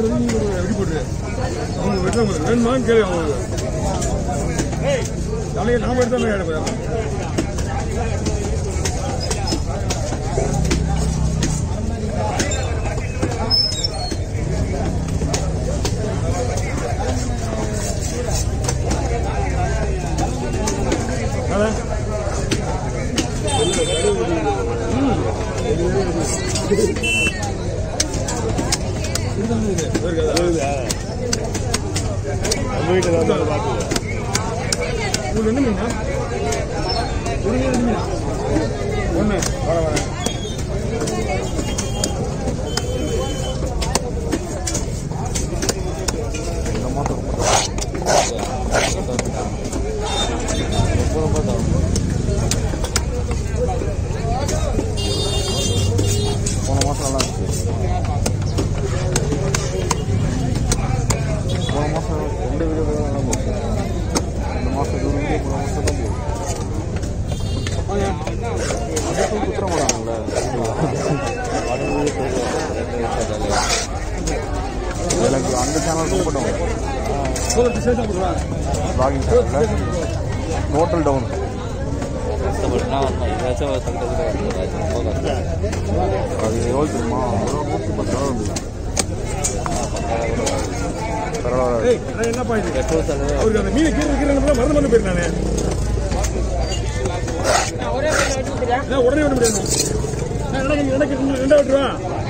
வந்து நீங்க ஒரு எப்படி போட்டு அவங்க வெட்டலாம் உங்களுக்கு வேணுமான்னு கேளு அவங்களுக்கு தலையை நாம எடுத்தாலும் கேட்க அதான் நம்ம வீட்டில் தான் பார்த்து உங்களுக்கு என்ன மீனா ஒரு மீன் ரெண்டு மீனா ஒன்று வர வர இந்த மாதம் ரொம்ப ரொம்ப தான் போன மாதம் நல்லா இருந்துச்சு போன மாதம் ரெண்டு வீடியோ கூட நல்லா போச்சு இந்த மாதம் ஒரு வீடியோ போன மாதம் தான் போகுது அதுக்கும் குற்றம் போடாங்கல்ல எனக்கு அந்த சேனல் ரொம்ப டவுன் சோதனை சேர்த்தா போடுவா லாகிங் சேனலில் டோட்டல் டவுன் கஷ்டப்பட்டுனா வந்தோம் ஏதாச்சும் ஒரு சங்கத்தில் ஏதாச்சும் ரொம்ப கஷ்டம் அது எவ்வளோ தெரியுமா ஒரு நூற்றி பத்து ரூபா இருந்தது பரவாயில்ல ஏய் அதான் என்னப்பா இது பெட்ரோல் செலவு அவருக்கு அந்த மீனை கீழே கீழே மறந்து மறந்து போயிரு நானு நான் உடனே விட முடியாது நான் எனக்கு எனக்கு ரெண்டா விட்டுருவா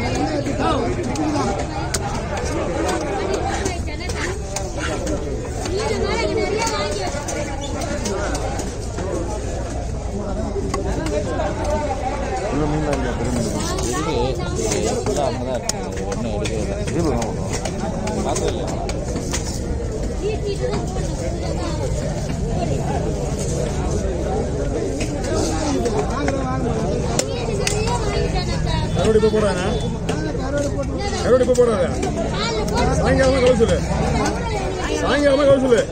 உள்ள மீன் இல்லையா பெரிய மீன் ஃபுல்லாக அங்கே தான் இருக்குது ஒன்றும் எடுக்கவே இல்லை இது தான் வரும் பார்க்கவே இல்லை கருவாடு இப்போ போடுறாங்க கருவாடு இப்போ போடுறாங்க சாயங்காலமா கவலை சொல்லு சாயங்காலமா கவலை சொல்லு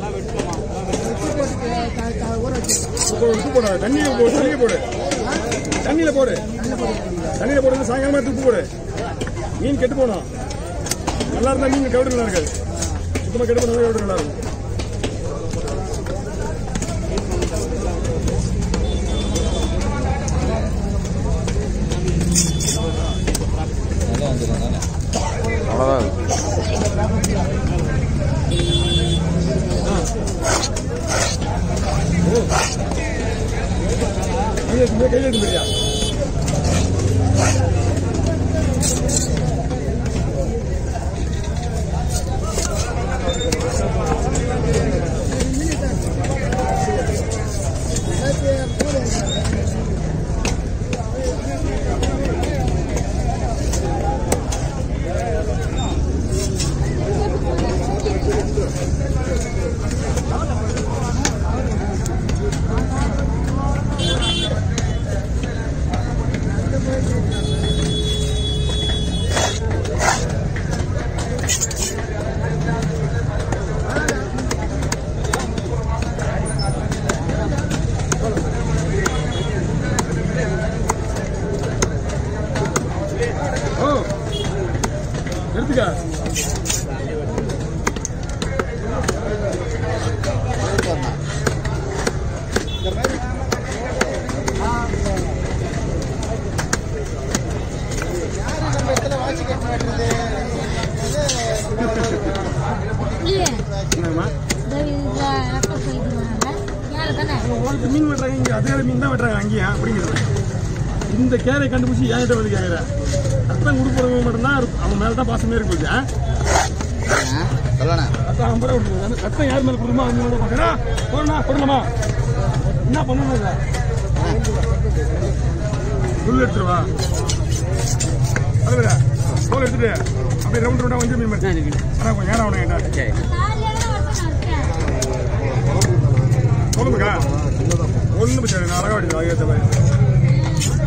இப்போ உப்பு போடாத தண்ணியில போடு தண்ணியில போடு தண்ணியில போடு தண்ணியில போடு சாயங்காலமா எடுத்து உப்பு போடு மீன் கெட்டு போனோம் நல்லா இருந்தா மீன் கவுடு நல்லா இருக்காது சுத்தமா கெட்டு போனா கவுடு நல்லா இருக்கும் நல்லா வந்துடும் தானே அவ்வளோதான் இருக்கு கையை எடுத்து கையை எடுத்து போறியா ஓ எடுத்துக்க என்னம்மா உனக்கு மீன் வெட்டுறாங்க இங்க அதே மீன் தான் வெட்டுறாங்க அங்கேயும் அப்படிங்கிறது இந்த கேரை கண்டுபிடிச்சி என்கிட்ட வந்து கேட்குற ரத்தம் கொடுப்பறவங்க மட்டும்தான் அவன் மேல தான் பாசமே இருக்கு போச்சு, ஆ? சொல்லணா ரத்தம் ஐம்பது ரூபா கொடுக்குது. அந்த ரத்தம் யார் மேல கொடுமா அவங்க மேல பார்க்கறா போடணா போடலாமா என்ன பண்ணணும் இதை? புல் எடுத்துருவா அதுல தோல் எடுத்துட்டு அப்படியே ரவுண்ட் ரவுண்டா வந்து மீன் மாதிரி ஆனா கொஞ்சம் நேரம் ஆகணும் என்கிட்ட சொல்லுங்கக்கா ஒன்றும் பிரச்சனை இல்லை. நான் அழகா அடிக்கிறேன் அதுக்கேற்ற மாதிரி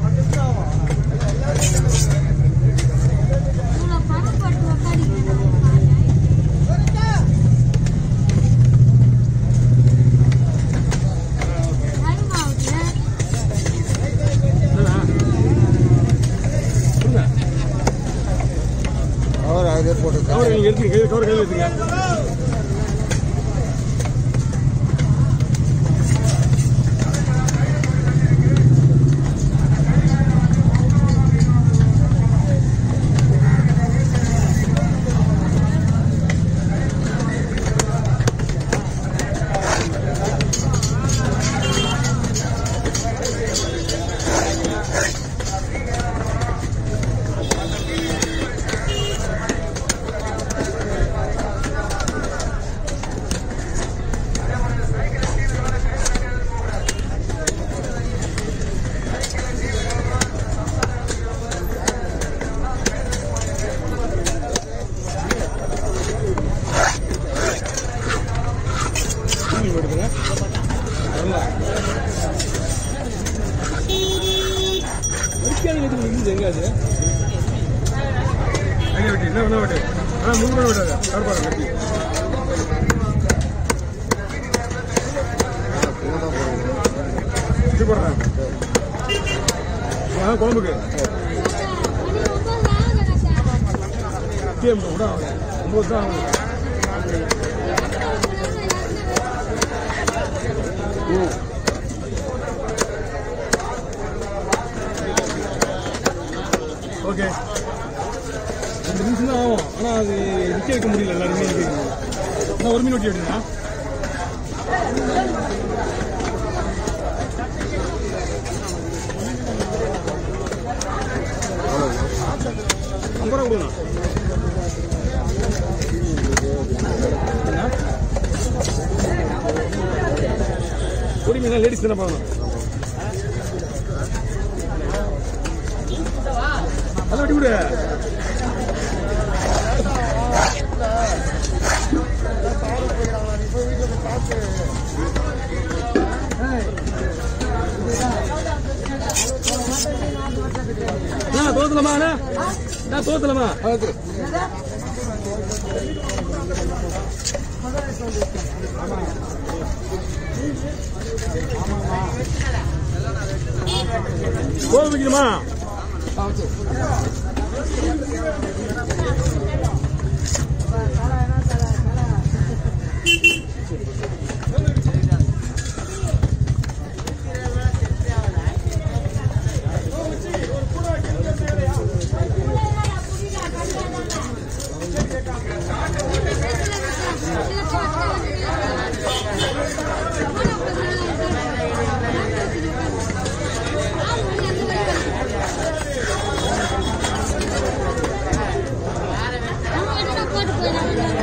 என்னண்ணா? சொல்லுங்க அவர் அதிலே போட்டு அவரு கவர் நீங்க எடுத்துங்க கையில் கவர் கையில் எடுத்துங்க நீங்க எடுத்துங்க வரலாம் வடிக்காது எடுத்து இருக்குது எங்க அது அங்கே வெட்டி என்ன வேணா வெட்டு ஆ மூணு கூட விடாது கருப்பாரு வெட்டி இது போடுறேன் ஆ குழம்புக்கு டிஎம் கூட ஆகும் ஒம்பது தான் ஆகும் ஓகே ரெண்டு நிமிஷம் தான் ஆகும் ஆனால் அது நிற்க வைக்க முடியல எல்லாருமே நிற்க வைக்க முடியல நான் ஒரு மீன் வெட்டி விட்டுருங்க ஐம்பது ரூபா கொடுங்க என்ன? பொடி மீனா லேடிஸ் தானே பார்க்கணும் அதெல்லாம் வெட்டி விடு அண்ணா, தோத்தலமா அண்ணா நான் தோத்தலமா கோவில் வைக்கணுமா போட்டு போயிடலாம்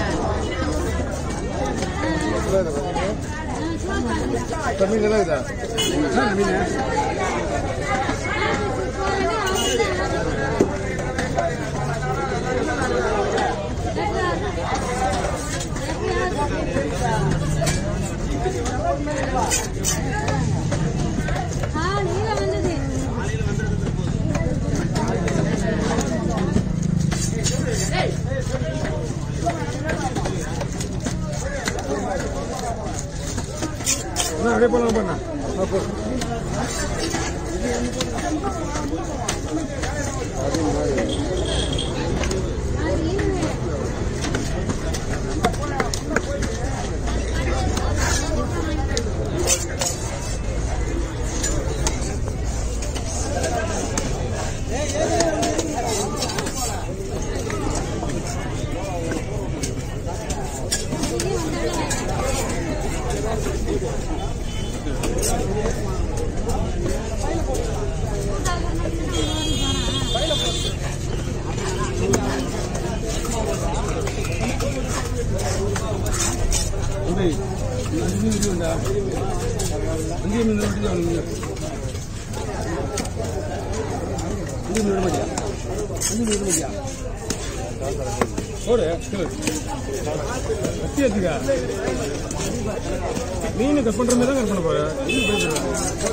தண்ணி நல்லா இதா ஆ நீல வந்தது அண்ணா அப்படியே போலாம் பண்ண அது ஈவினிங் உதவி அஞ்சு மீன் வெட்டி உண்டா அஞ்சு மீன் வெட்டி தான் அஞ்சு மீன் விட மாட்டியா அஞ்சு மீன் விட மாட்டியா போடு கிலோ கத்தி எடுத்துக்க மீன் கட் பண்ற மாதிரி தான் கட் பண்ண போற இது போயிட்டு